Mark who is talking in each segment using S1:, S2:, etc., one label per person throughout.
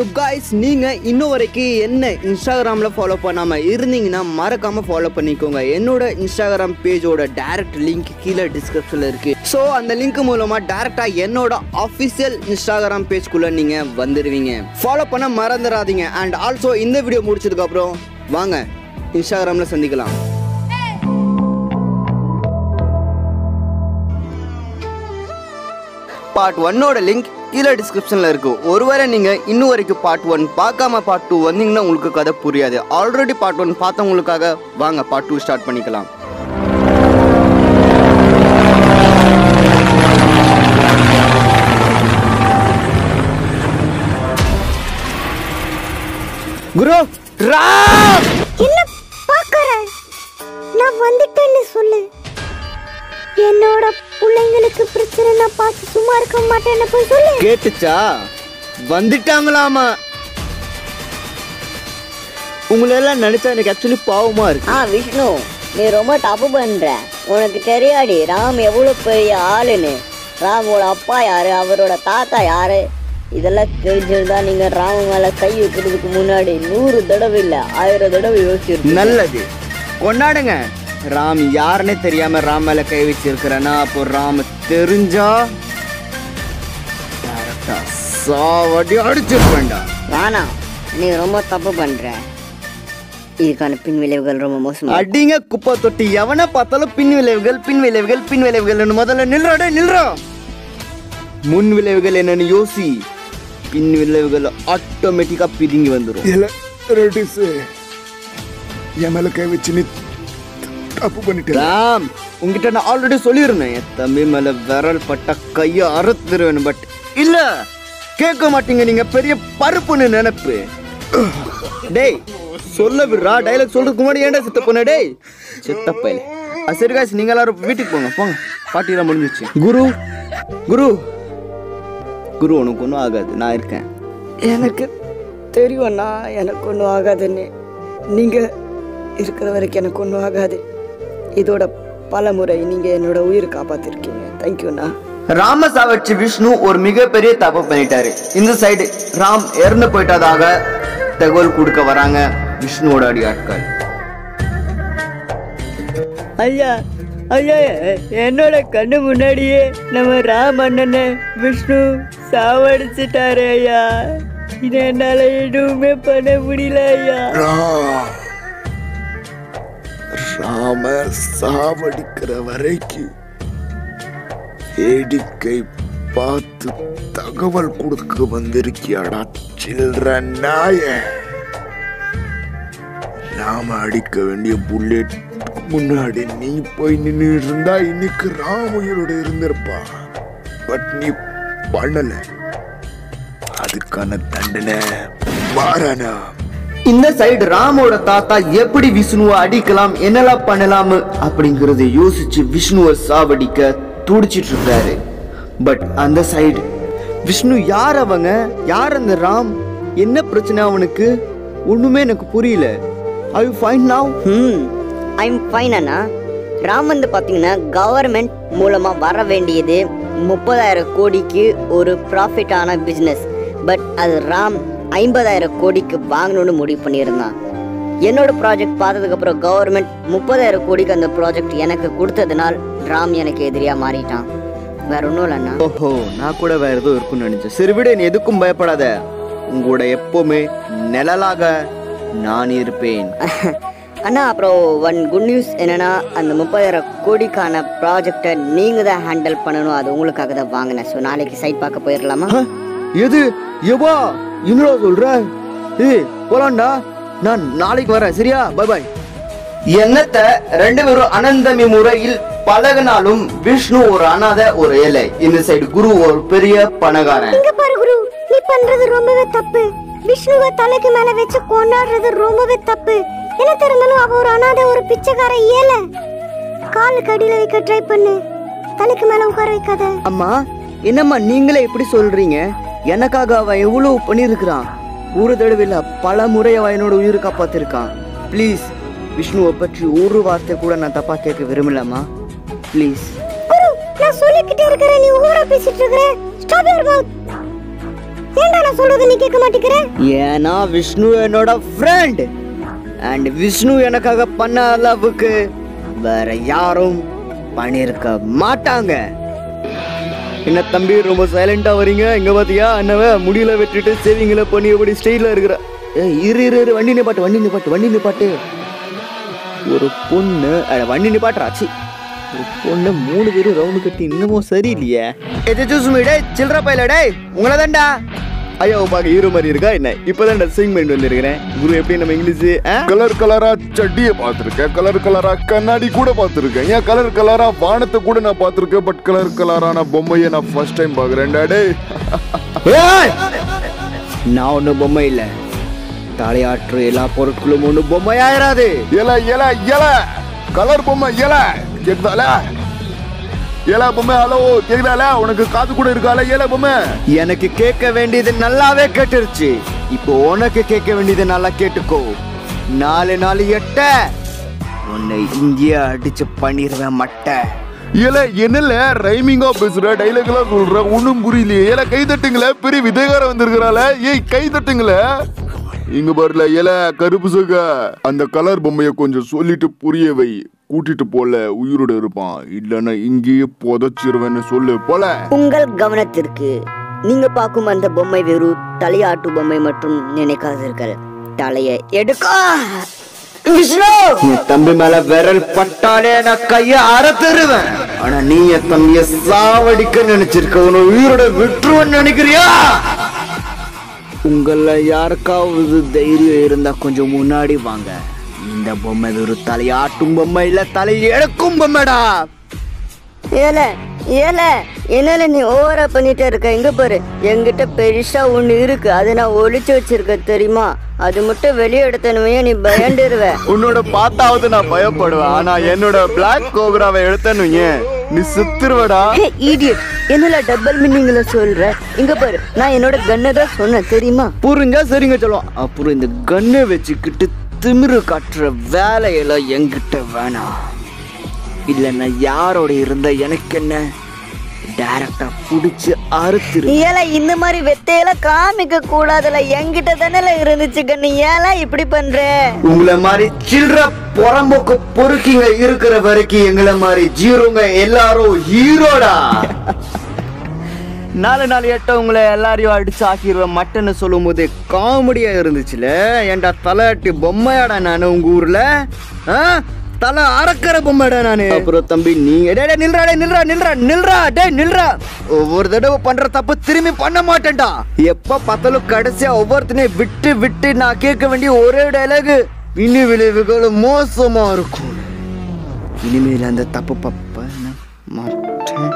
S1: Guys நீங்கள் இன்னும் வரைக்கும் என்ன இன்ஸ்டாகிராமில் ஃபாலோ பண்ணாமல் இருந்தீங்கன்னா மறக்காமல் ஃபாலோ பண்ணிக்கோங்க என்னோட இன்ஸ்டாகிராம் பேஜோட டைரக்ட் லிங்க் கீழே டிஸ்கிரிப்ஷனில் இருக்குது ஸோ அந்த லிங்க் மூலமாக டேரெக்டாக என்னோட அஃபிஷியல் இன்ஸ்டாகிராம் பேஜ்குள்ளே நீங்கள் வந்துடுவீங்க ஃபாலோ பண்ண மறந்துடாதீங்க அண்ட் ஆல்சோ இந்த வீடியோ முடிச்சதுக்கப்புறம் வாங்க இன்ஸ்டாகிராமில் சந்திக்கலாம் பார்ட் ஒன்னோட லிங்க் கீழே டிஸ்கிரிப்ஷனில் இருக்கு ஒருவேளை நீங்கள் இன்னும் வரைக்கும் பார்ட் ஒன் பார்க்காம பார்ட் டூ வந்தீங்கன்னா உங்களுக்கு கதை புரியாது ஆல்ரெடி பார்ட் ஒன் பார்த்தவங்களுக்காக வாங்க பார்ட் டூ ஸ்டார்ட் பண்ணிக்கலாம் குரு ராம்
S2: என்ன பாக்குற நான் வந்துட்டேன்னு சொல்லு என்னோட பிள்ளைங்களுக்கு பிரச்சனை நான் பார்த்து சும்மா இருக்க மாட்டேன்னு போய் சொல்லு
S1: கேட்டுச்சா வந்துட்டாங்களாமா உங்களெல்லாம் நினைச்சா எனக்கு ஆக்சுவலி பாவமா இருக்கு
S3: ஆ விஷ்ணு நீ ரொம்ப தப்பு பண்ற உனக்கு தெரியாடி ராம் எவ்வளவு பெரிய ஆளுன்னு ராமோட அப்பா யாரு அவரோட தாத்தா யாரு இதெல்லாம் தெரிஞ்சிருந்தா நீங்க ராம மேல கை வைக்கிறதுக்கு முன்னாடி நூறு தடவை இல்ல ஆயிரம் தடவை யோசிச்சிருக்கீங்க
S1: நல்லது கொண்டாடுங்க ராம் யாருன்னே தெரியாம ராம் மேல கை வச்சிருக்கிறேன்னா அப்போ ராம் தெரிஞ்சா direct ஆ சாவடி அடிச்சிருப்பேன்டா
S3: வேணாம் நீ ரொம்ப தப்பு பண்ற இதுக்கான பின் விளைவுகள் ரொம்ப மோசமா
S1: அடிங்க குப்பை தொட்டி எவனை பார்த்தாலும் பின் விளைவுகள் பின் விளைவுகள் பின் விளைவுகள் முதல்ல நில்றாடே நில்றா முன் விளைவுகள் என்னன்னு யோசி பின் விளைவுகள் ஆட்டோமேட்டிக்கா பிதுங்கி வந்துடும்
S4: இல்ல ரெட்டிஸ் என் மேல கை வச்சு நீ தப்பு பண்ணிட்டேன்
S1: ராம் உங்ககிட்ட நான் ஆல்ரெடி சொல்லியிருந்தேன் என் தம்பி மேல விரல் பட்ட கைய அறுத்துருவேன் பட் இல்ல கேட்க மாட்டீங்க நீங்க பெரிய பருப்புன்னு நினைப்பு டேய் சொல்ல விடுறா டைலாக் சொல்றதுக்கு முன்னாடி ஏன்டா சித்த போன டேய் சித்த பையல அது சரி guys, நீங்க எல்லாரும் வீட்டுக்கு போங்க போங்க பாட்டிலாம் முடிஞ்சிச்சு குரு குரு குரு உனக்கு ஒன்றும் ஆகாது நான் இருக்கேன்
S5: எனக்கு தெரியும்ண்ணா எனக்கு ஒன்றும் ஆகாதுன்னு நீங்கள் இருக்கிற வரைக்கும் எனக்கு ஒன்றும் ஆகாது இதோட பல முறை நீங்கள் என்னோட உயிர் காப்பாற்றிருக்கீங்க தேங்க்யூண்ணா
S1: ராம சாவடிச்சு விஷ்ணு ஒரு மிகப்பெரிய தப்பு பண்ணிட்டாரு இந்த சைடு ராம் இறந்து போயிட்டதாக தகவல் கொடுக்க வராங்க விஷ்ணுவோட அடி ஆட்கள்
S5: ஐயா ஐயா என்னோட கண்ணு முன்னாடியே நம்ம ராம் அண்ணனை விஷ்ணு சாவடிச்சிட்டாரு ஐயா இது என்னால எதுவுமே பண்ண முடியல ஐயா
S4: ராம் ராம சாவடிக்கிற வரைக்கும் வேடிக்கை பார்த்து தகவல் கொடுக்க வந்திருக்கியாடா சில்ற நாய ராம அடிக்க வேண்டிய புல்லட் முன்னாடி நீ போய் நின்று இருந்தா இன்னைக்கு ராம் உயிரோட இருந்திருப்பா பட் நீ பண்ணல அதுக்கான தண்டனை பாரானா
S1: இந்த சைடு ராமோட தாத்தா எப்படி விஷ்ணுவை அடிக்கலாம் என்னெல்லாம் பண்ணலாம் அப்படிங்கறத யோசிச்சு விஷ்ணுவை சாவடிக்க துடிச்சிட்டு இருக்காரு பட் அந்த சைடு விஷ்ணு யார் அவங்க யார் அந்த ராம் என்ன பிரச்சனை அவனுக்கு ஒண்ணுமே எனக்கு புரியல ஐ ஃபைன் நாவ்
S3: ம் ஐம் ஃபைன் அண்ணா ராம் வந்து பார்த்தீங்கன்னா கவர்மெண்ட் மூலமாக வர வேண்டியது முப்பதாயிரம் கோடிக்கு ஒரு ப்ராஃபிட்டான பிஸ்னஸ் பட் அது ராம் ஐம்பதாயிரம் கோடிக்கு வாங்கணும்னு முடிவு பண்ணியிருந்தான் என்னோட ப்ராஜெக்ட் பார்த்ததுக்கப்புறம் கவர்மெண்ட் முப்பதாயிரம் கோடிக்கு அந்த ப்ராஜெக்ட் எனக்கு கொடுத்ததுனால் ராம் எனக்கு எதிரியாக மாறிட்டான் வேற ஒன்றும் இல்லைண்ணா
S1: ஓஹோ நான் கூட வேற ஏதோ இருக்கும்னு நினைச்சேன் சரி விடு நீ எதுக்கும் பயப்படாத உங்களோட எப்பவுமே நிழலாக நான் இருப்பேன்
S3: அண்ணா அப்புறம் ஒன் குட் நியூஸ் என்னன்னா அந்த முப்பதாயிரம் கோடிக்கான ப்ராஜெக்டை நீங்கள் தான் ஹேண்டில் பண்ணணும் அது உங்களுக்காக தான் வாங்கினேன் ஸோ நாளைக்கு சைட் பார்க்க போயிடலாமா
S1: அஹ், எது எவா என்னடா சொல்ற ஏய் போலாம்டா நான் நாளைக்கு வரேன் சரியா பை பாய் என்னத்த ரெண்டு பேரும் அனந்தமி முறையில் பழகினாலும் விஷ்ணு ஒரு அனாத ஒரு ஏழை இந்த சைடு குரு ஒரு பெரிய பணக்காரன்
S2: இங்க பாரு குரு நீ பண்றது ரொம்பவே தப்பு விஷ்ணுவை தலைக்கு மேல வச்சு கொண்டாடுறது ரொம்பவே தப்பு என்ன தெரிந்தாலும் அவ ஒரு அனாதை ஒரு பிச்சைக்கார ஏழை காலுக்கு அடியில வைக்க ட்ரை பண்ணு தலைக்கு மேல உட்கார வைக்காத
S1: அம்மா என்னம்மா நீங்களே எப்படி சொல்றீங்க எனக்காக அவன் எவ்வளவு பண்ணியிருக்கிறான் ஒரு தடவை இல்ல பல முறை அவன் என்னோட உயிரை காப்பாத்திருக்கான் ப்ளீஸ் விஷ்ணுவை பற்றி ஒரு வார்த்தை கூட நான் தப்பா கேட்க விரும்பலம்மா ப்ளீஸ்
S2: குரு நான் சொல்லிக்கிட்டே இருக்கிறேன் நீ ஓவரா பேசிட்டு இருக்கிற ஸ்டாப் யுவர் மவுத் ஏன்டா நான் சொல்றது நீ கேட்க மாட்டேங்கிற
S1: ஏன்னா விஷ்ணு என்னோட ஃப்ரெண்ட் அண்ட் விஷ்ணு எனக்காக பண்ண அளவுக்கு வேற யாரும் பண்ணியிருக்க மாட்டாங்க என்ன தம்பி ரொம்ப சைலண்டா வரீங்க இங்க பாத்தியா என்னவ முடியல வெட்டிட்டு சேவிங்ல பண்ணி எப்படி ஸ்டைல இருக்கிற ஏய், இரு இரு இரு வண்டி நிப்பாட்டு வண்டி நிப்பாட்டு வண்டி நிப்பாட்டு ஒரு பொண்ணு அட, வண்டி நிப்பாட்டுறா சி ஒரு பொண்ணு மூணு பேரும் ரவுண்டு கட்டி இன்னமும் சரியில்லையே எது சுமி டேய் சில்லற பையில டேய் உங்களை தான்டா ஐயோ பாக்க ஹீரோ மாதிரி இருக்கா என்ன இப்பதான் சிங் பண்ணிட்டு வந்திருக்கிறேன் குரு எப்படி நம்ம இங்கிலீஷ் ஆ?
S4: கலர் கலரா சட்டிய பார்த்திருக்கேன் கலர் கலரா கண்ணாடி கூட பார்த்திருக்கேன் ஏன் கலர் கலரா வானத்தை கூட நான் பார்த்திருக்கேன் பட் கலர் கலரான பொம்மையை நான் ஃபர்ஸ்ட் டைம் பாக்குறேன் டேய்
S1: ஏய்! நான் ஒண்ணும் பொம்மை இல்ல தலையாற்று எல்லா பொருட்களும் ஒண்ணு பொம்மை ஆயிராது
S4: இல இல இல கலர் பொம்மை இல கேக்குதால இல பொம்மை ஹலோ கேக்குதால உனக்கு காது கூட இருக்கால இல பொம்மை
S1: எனக்கு கேட்க வேண்டியது நல்லாவே கேட்டுருச்சு இப்போ உனக்கு கேட்க வேண்டியது நல்லா கேட்டுக்கோ நாலு நாலு எட்ட உன்னை இங்கேயே அடிச்சு பண்ணிடுவேன் மட்டை
S4: ஏல என்னல ரைமிங்கா பேசுற டைலாக் எல்லாம் சொல்ற ஒண்ணும் புரியலையே ஏல கை தட்டுங்களே பெரிய விதைகாரம் வந்திருக்கிறால ஏய் கை தட்டுங்களே இங்க பாருல ஏல கருப்பு சக அந்த கலர் பொம்மைய கொஞ்சம் சொல்லிட்டு புரிய வை கூட்டிட்டு போல உயிரோட இருப்பான் இல்லன்னா இங்கேயே புதைச்சிருவேன்னு சொல்லு போல
S3: உங்கள் கவனத்திற்கு நீங்க பார்க்கும் அந்த பொம்மை வெறும் தலையாட்டு பொம்மை மற்றும் நினைக்காதீர்கள் தலையை எடுக்க விஷ்ணு
S1: என் தம்பி மேல விரல் பட்டாலே நான் கைய அறுத்துருவேன் ஆனா நீ என் தம்பிய சாவடிக்க நினைச்சிருக்க உன உயிரோட விட்டுருவன்னு நினைக்கிறியா உங்கள யாருக்காவது தைரியம் இருந்தா கொஞ்சம் முன்னாடி வாங்க இந்த பொம்மை வெறும் தலையாட்டும் பொம்மை இல்ல தலை எடுக்கும் பொம்மைடா
S3: ஏல ஏல என்னால நீ ஓவரா பண்ணிட்டே இருக்க இங்க பாரு என்கிட்ட பெருசா ஒண்ணு இருக்கு அதை நான் ஒளிச்சு வச்சிருக்கேன் தெரியுமா அது மட்டும் வெளியே எடுத்தனுமே நீ பயந்துருவ
S1: உன்னோட பார்த்தாவது நான் பயப்படுவேன் ஆனா என்னோட பிளாக் கோப்ராவை எடுத்தேன்னு வையேன், நீ சுத்துருவடா
S3: ஈடியட் என்னல டபுள் மீனிங்ல சொல்ற இங்க பாரு நான் என்னோட கண்ணை தான் சொன்னேன் தெரியுமா
S1: புரிஞ்சா சரிங்க சொல்லுவோம் அப்புறம் இந்த கண்ணை வச்சுக்கிட்டு திமிரு காட்டுற வேலையெல்லாம் என்கிட்ட வேணாம் இல்லைன்னா யாரோட இருந்த எனக்கு என்ன டைரக்டா புடிச்சு அறுத்துரு
S3: ஏல இந்த மாதிரி வெத்தையெல்லாம் காமிக்க கூடாதுல என்கிட்ட தானே இருந்துச்சு கண்ணு ஏல இப்படி பண்ற
S1: உங்களை மாதிரி சில்ற புறம்போக்கு பொறுக்கிங்க இருக்கிற வரைக்கும் எங்களை மாதிரி ஜீரோங்க எல்லாரும் ஹீரோடா நாலு நாலு எட்ட உங்களை எல்லாரையும் அடிச்சு ஆக்கிடுவேன் மட்டன்னு சொல்லும் போது காமெடியா இருந்துச்சுல ஏன்டா தலையாட்டி பொம்மையாடா நானு உங்க ஊர்ல ஆ? தலை அறக்கிற பொம்மைடா நானு அப்புறம் தம்பி நீங்க டேய் டேய், நில்றா டேய் நில்றா நில்றா நில்றா டேய் நில்றா ஒவ்வொரு தடவை பண்ற தப்பு திரும்பி பண்ண மாட்டேன்டா எப்ப பார்த்தாலும் கடைசியா ஒவ்வொருத்தனையும் விட்டு விட்டு நான் கேட்க வேண்டிய ஒரே டைலாகு இனி விளைவுகள் மோசமா இருக்கும் இனிமேல் அந்த தப்பு பப்ப நான் மாட்டேன்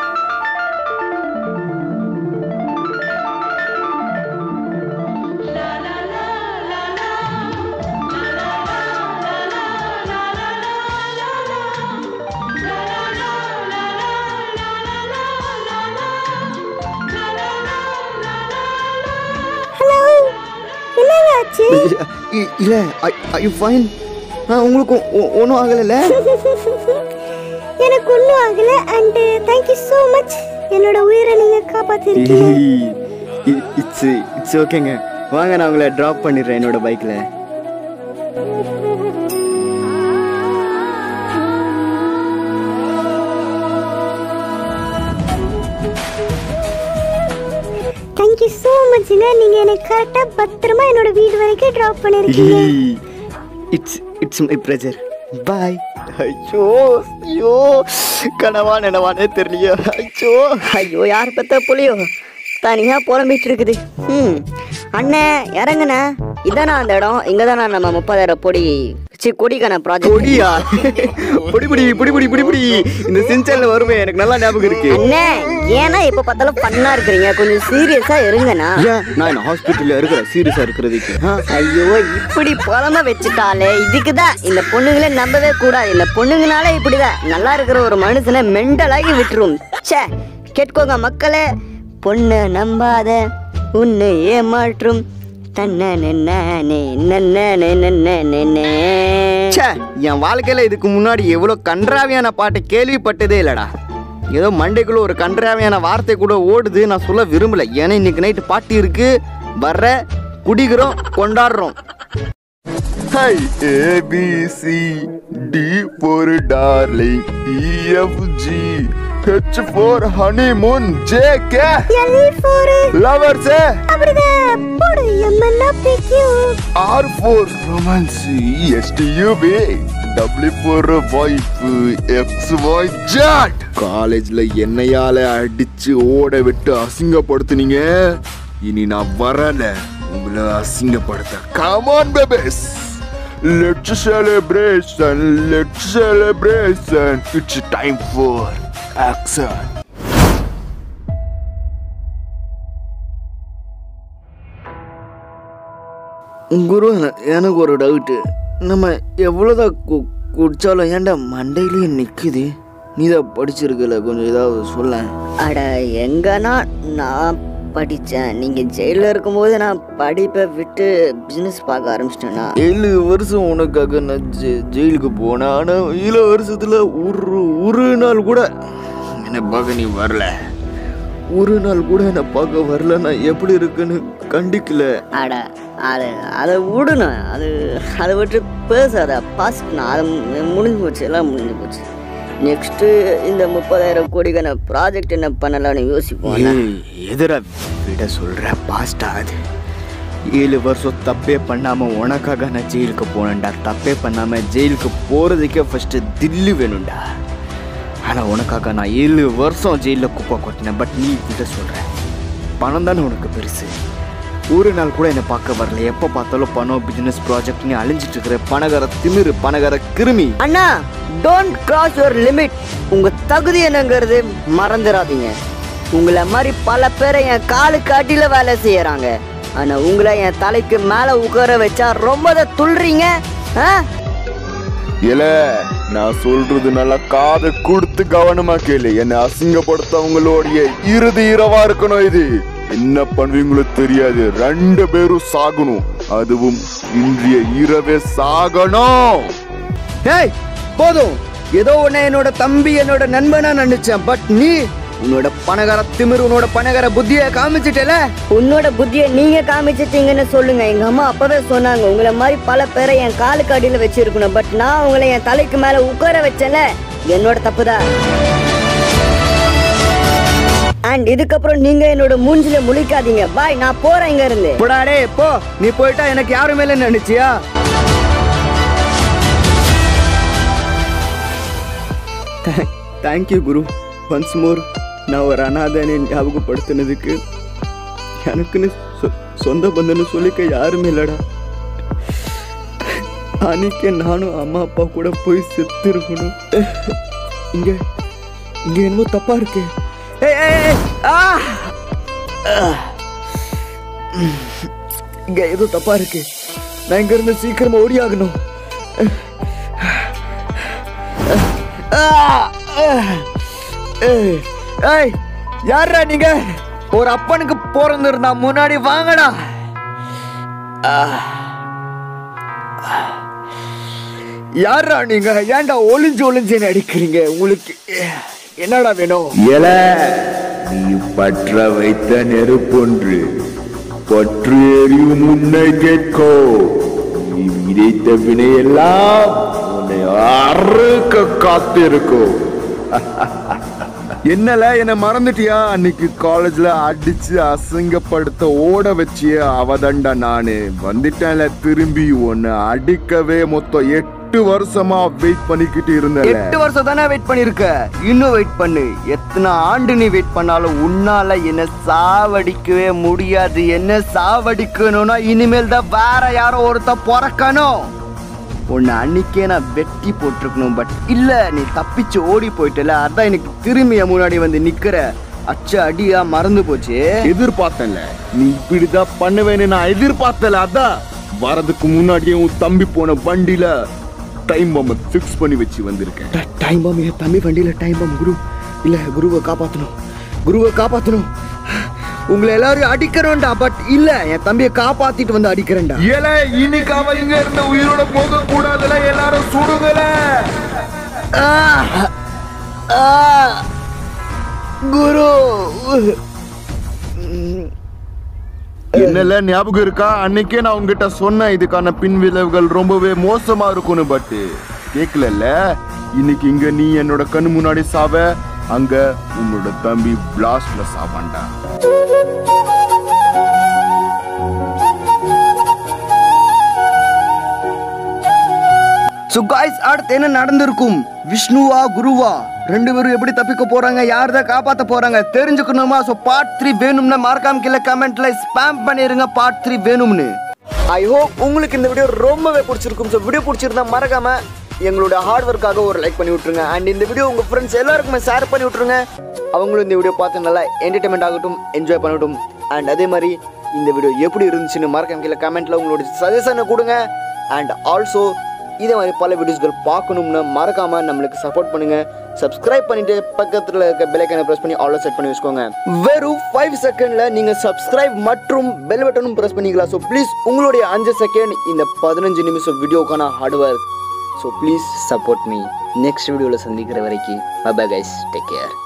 S2: ஹலோ என்னங்க ஆச்சு
S1: இ- இல்ல ஐ ஃபைன் உங்களுக்கு ஒன்றும் ஆகலைல்ல
S2: எனக்கு ஒன்றும் ஆகல அண்ட் தேங்க்யூ ஸோ மச் என்னோட உயிரை நீங்க காப்பாத்திருக்கீங்க
S1: இட்ஸ் இட்ஸ் ஓகேங்க வாங்க நான் உங்களை ட்ராப் பண்ணிடுறேன் என்னோட பைக்கில்
S2: தேங்க்யூ ஸோ மச்ங்க நீங்க எனக்கு கரெக்டாக பத்திரமா என்னோட வீடு வரைக்கும் ட்ராப் பண்ணிருக்கீங்க
S1: it's it's my pleasure boy ஐயோ ஐயோ கனவா நினவானே தெரியலையோ ஐயோ
S3: ஐயோ யார் பெத்த புளியோ தனியா புலம்பிட்டு இருக்குது ம் அண்ணே இறங்குண்ணே இதானா அந்த இடம் இங்க தானே நம்ம முப்பதாயிரம் பொடி சி கொடிக்கான ப்ராஜெக்ட்
S1: பொடியா பொடி பொடி பொடி பொடி பொடி பொடி இந்த சின்சல்ல வருமே எனக்கு நல்லா ஞாபகம் இருக்கு
S3: அண்ணே ஏன்னா எப்ப பார்த்தாலும் பண்ணா இருக்கிறீங்க கொஞ்சம் சீரியஸா இருங்கண்ணா
S1: ஏன் நான் என்ன ஹாஸ்பிட்டல்ல இருக்கிறேன் சீரியஸா இருக்கிறதுக்கு ஆ?
S3: ஐயோ இப்படி புலம்ப வச்சுட்டாலே இதுக்கு தான் இந்த பொண்ணுங்களே நம்பவே கூடாது இந்த பொண்ணுங்கனால இப்படிதான் நல்லா இருக்கிற ஒரு மனுஷனை மெண்டலாகி விட்டுரும் ச்சே கேட்கோங்க மக்களே பொண்ணு நம்பாத உன்னை ஏமாற்றும் தன்ன நன்னே நன்னே நன்னே
S1: ச்சே என் வாழ்க்கையில இதுக்கு முன்னாடி எவ்வளவு கன்றாவியான பாட்டு கேள்விப்பட்டதே இல்லடா ஏதோ மண்டைக்குள்ள ஒரு கன்றாவையான வார்த்தை கூட ஓடுது நான் சொல்ல விரும்பல ஏன்னா இன்னைக்கு நைட்டு பாட்டி இருக்கு வர்ற குடிக்கிறோம் கொண்டாடுறோம்
S4: Hey, A, B, C, D for darling, E, F, G, H for honeymoon, J, K,
S2: L for
S4: lovers, eh?
S2: அப்படிதான் போடு எம்எல்லாம் பிக்கும்
S4: R for romance, S, T, U, V, W for wife, X, Y, Z. காலேஜ்ல என்னையால அடிச்சு ஓட விட்டு அசிங்கப்படுத்துனீங்க இனி நான் வரல உங்களை அசிங்கப்படுத்த come on babies let's celebration let's celebration it's time for action
S1: குரு என- எனக்கு ஒரு டவுட்டு நம்ம எவ்வளோதான் கு குடிச்சாலும் ஏன்டா மண்டையிலேயே நிற்குது நீ தான் படிச்சிருக்கல கொஞ்சம் ஏதாவது சொல்ல
S3: அட எங்கன்னா நான் படித்தேன் நீங்கள் ஜெயிலில் இருக்கும்போது நான் படிப்பை விட்டு பிஸ்னஸ் பார்க்க ஆரம்பிச்சிட்டேன்னா
S1: ஏழு வருஷம் உனக்காக நான் ஜெ ஜெயிலுக்கு போனேன் ஆனால் ஏழு வருஷத்தில் ஒரு ஒரு நாள் கூட என்னை பார்க்க நீ வரல ஒரு நாள் கூட என்னை பார்க்க வரல நான் எப்படி இருக்குன்னு கண்டிக்கல
S3: அட அது அதை விடணும் அது அதை விட்டு பேசாத பாஸ்ட்னா அது மு- முடிஞ்சு போச்சு எல்லாம் முடிஞ்சு போச்சு நெக்ஸ்ட்டு இந்த முப்பதாயிரம் கோடிக்கான ப்ராஜெக்ட் என்ன பண்ணலாம்னு யோசிப்போம்
S1: ஏய், எதிரா விட சொல்ற பாஸ்டா அது ஏழு வருஷம் தப்பே பண்ணாம உனக்காக நான் ஜெயிலுக்கு போனேன்டா தப்பே பண்ணாம ஜெயிலுக்கு போறதுக்கே ஃபர்ஸ்ட் தில்லு வேணும்டா ஆனா உனக்காக நான் ஏழு வருஷம் ஜெயில குப்பை கொட்டினேன் பட் நீ விட சொல்ற பணம் தானே உனக்கு பெருசு ஒரு நாள் கூட என்னை பார்க்க வரல எப்போ பார்த்தாலும் பணம் பிசினஸ் ப்ராஜெக்ட்னு அழிஞ்சிட்டு இருக்கிற பணக்கார திமிரு பணக்கார கிருமி
S3: அண்ணா டோன்ட் கிராஸ் யுவர் லிமிட் உங்க தகுதி என்னங்கிறது மறந்துடாதீங்க உங்களை மாதிரி பல பேரை என் காலுக்கு அடியில வேலை செய்யறாங்க ஆனா உங்களை என் தலைக்கு மேல உட்கார வச்சா ரொம்ப தான் துள்றீங்க ஆ?
S4: இல்ல நான் சொல்றது நல்லா காதை கொடுத்து கவனமா கேளு என்னை அசிங்கப்படுத்தவங்களுடைய இறுதி இரவா இருக்கணும் இது என்ன பண்ணுவீங்களோ தெரியாது ரெண்டு பேரும் சாகணும் அதுவும் இன்றைய இரவே சாகணும்
S1: ஏய் போதும் ஏதோ உன்னை என்னோட தம்பி என்னோட நண்பனா நினைச்சேன் பட் நீ உன்னோட பணக்கார திமிரு உன்னோட பணக்கார புத்தியை காமிச்சிட்டல
S3: உன்னோட புத்தியை நீங்க காமிச்சிட்டீங்கன்னு சொல்லுங்க எங்க அம்மா அப்பவே சொன்னாங்க உங்களை மாதிரி பல பேரை என் காலுக்கு அடியில வச்சிருக்கணும் பட் நான் உங்களை என் தலைக்கு மேல உட்கார வச்சேன்ல என்னோட தப்புதான் அண்ட் இதுக்கப்புறம் நீங்க என்னோட மூஞ்சில முழிக்காதீங்க பாய் நான் போறேன் இங்க இருந்து
S1: போடா டேய் போ நீ போயிட்டா எனக்கு யாரும் மேல நினைச்சியா தேங்க்யூ குரு ஒன்ஸ் மோர் நான் ஒரு அனாதனை ஞாபகப்படுத்தினதுக்கு எனக்குன்னு சொ- சொந்த பந்தன்னு சொல்லிக்க யாருமே இல்லடா அன்னைக்கு நானும் அம்மா அப்பா கூட போய் செத்து இருக்கணும் இங்க இங்க என்னமோ தப்பா இருக்கு ஏய், ஏய், ஏய், ஆ! இங்க ஏதோ தப்பா இருக்கு நான் இங்க இருந்து சீக்கிரமா ஓடி ஆகணும் ஏய், ஏய் யாரா நீங்க ஒரு அப்பனுக்கு பிறந்திருந்தா முன்னாடி வாங்கடா யாரா நீங்க ஏன்டா ஒளிஞ்சு ஒளிஞ்சு என்ன அடிக்கிறீங்க உங்களுக்கு என்னடா வேணும்
S4: எல நீ பற்ற வைத்த நெருப்பொன்று பற்று எரியும் முன்னை கேட்கோ நீ விதைத்த வினையெல்லாம் உன்னை அறுக்க காத்திருக்கும் என்னல என்ன மறந்துட்டியா அன்னைக்கு காலேஜ்ல அடிச்சு அசிங்கப்படுத்த ஓட வச்சிய அவதண்டா நானு வந்துட்டேன்ல திரும்பி உன்னை அடிக்கவே மொத்தம் எட்டு வருஷமா வெயிட் பண்ணிக்கிட்டு இருந்தேன்
S1: எட்டு வருஷம் தானே வெயிட் பண்ணிருக்க இன்னும் வெயிட் பண்ணு எத்தனை ஆண்டு நீ வெயிட் பண்ணாலும் உன்னால என்ன சாவடிக்கவே முடியாது என்ன சாவடிக்கணும்னா இனிமேல் தான் வேற யாரோ ஒருத்த பிறக்கணும் உன்னை அன்னைக்கே நான் வெட்டி போட்டிருக்கணும் பட் இல்ல நீ தப்பிச்சு ஓடி போயிட்டல அதான் எனக்கு திரும்பி என் முன்னாடி வந்து நிக்கிற அச்ச அடியா மறந்து போச்சு
S4: எதிர்பார்த்தேன்ல நீ இப்படிதான் பண்ணுவேன்னு நான் எதிர்பார்த்தல அதான் வரதுக்கு முன்னாடியே உன் தம்பி போன வண்டியில டைம் பாம்ப ஃபிக்ஸ் பண்ணி வச்சு வந்திருக்கேன்
S1: டைம் பாம் என் தம்பி வண்டியில டைம் பாம் குரு இல்ல குருவை காப்பாத்தணும் குருவை காப்பாத்தணும் உங்களை எல்லாரையும் அடிக்கிறோம்டா பட் இல்ல என் தம்பியை காப்பாத்திட்டு வந்து அடிக்கிறேன்டா
S4: ஏல இன்னைக்கு அவன் இங்க இருந்த உயிரோட போக கூடாதுல எல்லாரும் சுடுங்கல
S1: ஆ! ஆ! குரு
S4: என்னல ஞாபகம் இருக்கா அன்னைக்கே நான் உங்ககிட்ட சொன்னேன் இதுக்கான பின் விளைவுகள் ரொம்பவே மோசமா இருக்கும்னு பட் கேட்கல இன்னைக்கு இங்க நீ என்னோட கண்ணு முன்னாடி சாவ அங்க உன்னோட தம்பி பிளாஸ்ட்ல சாவான்டா
S1: ஸோ காய்ஸ் அடுத்து என்ன நடந்திருக்கும் விஷ்ணுவா குருவா ரெண்டு பேரும் எப்படி தப்பிக்க போறாங்க யார் தான் காப்பாத்த போறாங்க தெரிஞ்சுக்கணுமா ஸோ பார்ட் த்ரீ வேணும்னா மறக்காம கீழே கமெண்ட்ல ஸ்பாம் பண்ணிருங்க பார்ட் த்ரீ வேணும்னு ஐ ஹோப் உங்களுக்கு இந்த வீடியோ ரொம்பவே பிடிச்சிருக்கும் ஸோ வீடியோ பிடிச்சிருந்தா மறக்காம எங்களோட ஹார்ட் ஒர்க்காக ஒரு லைக் பண்ணி விட்ருங்க அண்ட் இந்த வீடியோ உங்க ஃப்ரெண்ட்ஸ் எல்லாருக்குமே ஷேர் பண்ணி விட்ருங்க அவங்களும் இந்த வீடியோ பார்த்து நல்லா என்டர்டைன்மெண்ட் ஆகட்டும் என்ஜாய் பண்ணட்டும் அண்ட் அதே மாதிரி இந்த வீடியோ எப்படி இருந்துச்சுன்னு மறக்காம கீழே கமெண்ட்ல உங்களோட சஜஷனை கொடுங்க அண்ட் ஆல்சோ இதே மாதிரி பல வீடியோஸ்கள் பார்க்கணும்னா மறக்காம நம்மளுக்கு சப்போர்ட் பண்ணுங்க சப்ஸ்கிரைப் பண்ணிட்டு பக்கத்துல இருக்க பெல் ஐக்கனை பிரஸ் பண்ணி ஆல்ரெடி செட் பண்ணி வச்சுக்கோங்க வெறும் ஃபைவ் செகண்ட்ல நீங்க சப்ஸ்கிரைப் மற்றும் பெல் பட்டனும் பிரஸ் பண்ணிக்கலாம் ஸோ ப்ளீஸ் உங்களுடைய அஞ்சு செகண்ட் இந்த பதினஞ்சு நிமிஷம் வீடியோக்கான hard work so please support me next வீடியோவில் சந்திக்கிற வரைக்கும் பை கைஸ் டேக் கேர்